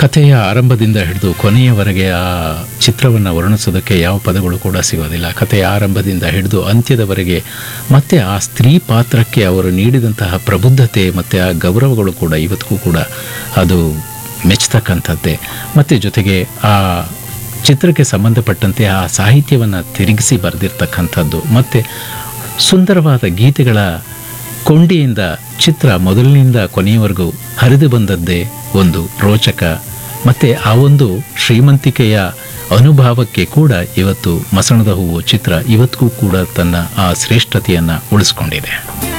ಕಥೆಯ ಆರಂಭದಿಂದ ಹಿಡಿದು ಕೊನೆಯವರೆಗೆ ಆ ಚಿತ್ರವನ್ನು ವರ್ಣಿಸೋದಕ್ಕೆ ಯಾವ ಪದಗಳು ಕೂಡ ಸಿಗೋದಿಲ್ಲ ಕಥೆಯ ಆರಂಭದಿಂದ ಹಿಡಿದು ಅಂತ್ಯದವರೆಗೆ ಮತ್ತೆ ಆ ಸ್ತ್ರೀ ಪಾತ್ರಕ್ಕೆ ಅವರು ನೀಡಿದಂತಹ ಪ್ರಬುದ್ಧತೆ ಮತ್ತು ಆ ಗೌರವಗಳು ಕೂಡ ಇವತ್ತಿಗೂ ಕೂಡ ಅದು ಮೆಚ್ಚತಕ್ಕಂಥದ್ದೇ ಮತ್ತು ಜೊತೆಗೆ ಆ ಚಿತ್ರಕ್ಕೆ ಸಂಬಂಧಪಟ್ಟಂತೆ ಆ ಸಾಹಿತ್ಯವನ್ನು ತಿರುಗಿಸಿ ಬರೆದಿರ್ತಕ್ಕಂಥದ್ದು ಮತ್ತು ಸುಂದರವಾದ ಗೀತೆಗಳ ಕೊಂಡಿಯಿಂದ ಚಿತ್ರ ಮೊದಲಿನಿಂದ ಕೊನೆಯವರೆಗೂ ಹರಿದು ಬಂದದ್ದೇ ಒಂದು ರೋಚಕ ಮತ್ತು ಆ ಒಂದು ಶ್ರೀಮಂತಿಕೆಯ ಅನುಭವಕ್ಕೆ ಕೂಡ ಇವತ್ತು ಮಸಣದ ಹೂವು ಚಿತ್ರ ಇವತ್ತಿಗೂ ಕೂಡ ತನ್ನ ಆ ಶ್ರೇಷ್ಠತೆಯನ್ನು ಉಳಿಸ್ಕೊಂಡಿದೆ